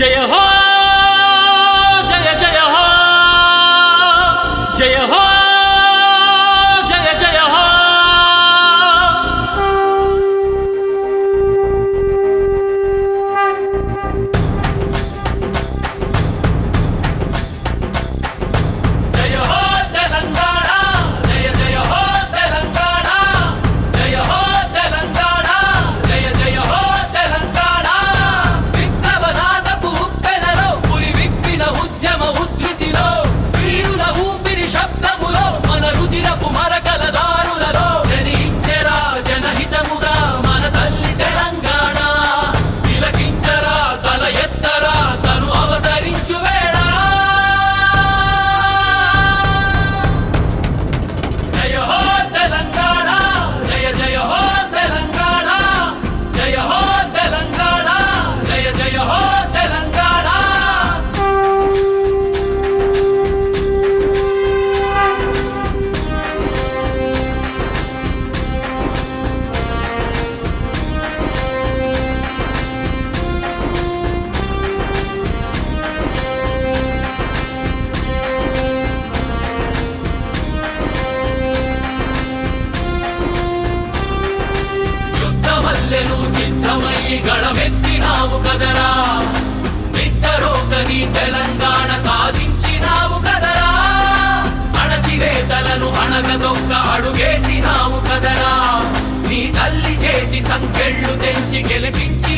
జయ హో జయ జయ హో జయ హో జయ జయ హో జయ హో తెలంగాణ జయ జయ హో తెలంగాణ జయ హో తెలంగాణ జయ జయ హో తెలంగాణ విప్లవనాదపు ఉప్పెనలో పురి విప్పిన ఉద్యమ ఉద్ధృతిలో వీరుల ఊపిరి శబ్దములో మన రుదిరపు మరకల దారులలో జనించెరా జనహితముగా మన తల్లి తెలంగాణ తిలకించరా తల ఎత్తరా తను అవతరించు వేళ జయ హో తెలంగాణ జయ జయ హో తెలంగాణ జయ హో తెలంగాణ జయ జయ హో తెలంగాణ యుద్ధమల్లెను సిద్ధమై గళమెత్తినావు కదరా నిద్దరోకని తెలంగాణ సాధించినావు కదరా అణచివేతలను అణగదొక్క అడుగేసినావు కదరా నీ తల్లి చేతి సంకెళ్ళు తెంచి గెలిపించి